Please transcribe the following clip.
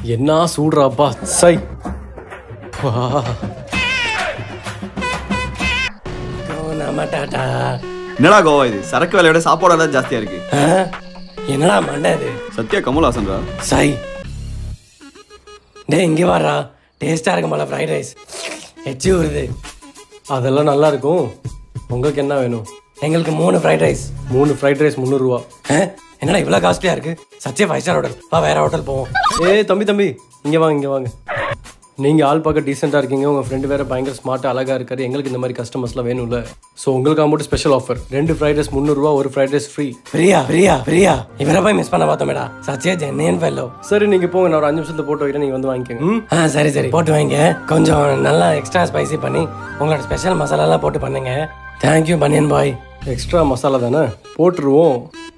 என்ன சூடுறாப்பா சை வா நம்ம டாட்டா என்னடா கோவா இது சரக்கு விலையோட சாப்பாடு எல்லாம் ஜாஸ்தியா இருக்கு ஆ? என்னடா மண்டை இது சத்யா கமல்ஹாசன்டா சை டேய் இங்கே வாடா டேஸ்டா இருக்கு மலை ஃப்ரைட் ரைஸ் எச்சி வருது அதெல்லாம் நல்லா இருக்கும் உங்களுக்கு என்ன வேணும் எங்களுக்கு மூணு ஃப்ரைட் ரைஸ் மூணு ஃப்ரைட் ரைஸ் முந்நூறுரூவா என்னடா இவ்வளோ காஸ்ட்லியா இருக்கு சச்சே ஃபைவ் ஸ்டார் ஹோட்டல் வா வேற ஹோட்டல் போவோம் ஏய் தம்பி தம்பி இங்கே வாங்க இங்கே வாங்க நீங்கள் ஆள் பார்க்க டீசெண்டாக இருக்கீங்க உங்கள் ஃப்ரெண்டு வேறு பயங்கர ஸ்மார்ட்டாக அழகாக இருக்காரு எங்களுக்கு இந்த மாதிரி கஸ்டமர்ஸ்லாம் வேணும்ல ஸோ உங்களுக்காக மட்டும் ஸ்பெஷல் ஆஃபர் ரெண்டு ஃப்ரைட் ரைஸ் முந்நூறுரூவா ஒரு ஃப்ரைட் ரைஸ் ஃப்ரீ ஃப்ரீயா ஃப்ரீயா ஃப்ரீயா இவரை போய் மிஸ் பண்ண பார்த்தோமேடா சச்சே ஜென்னியன் ஃபெல்லோ சரி நீங்கள் போங்க நான் ஒரு அஞ்சு நிமிஷத்தில் போட்டு வைக்கிறேன் நீங்கள் வந்து வாங்கிக்கோங்க ம் ஆ சரி சரி போட்டு வைங்க கொஞ்சம் நல்லா எக்ஸ்ட்ரா ஸ்பைசி பண்ணி உங்களோட ஸ்பெஷல் மசாலாலாம் போட்டு பண்ணுங்க தேங்க்யூ பனியன் பாய் எக்ஸ்ட்ரா மசாலா தானே போட்டுருவோம்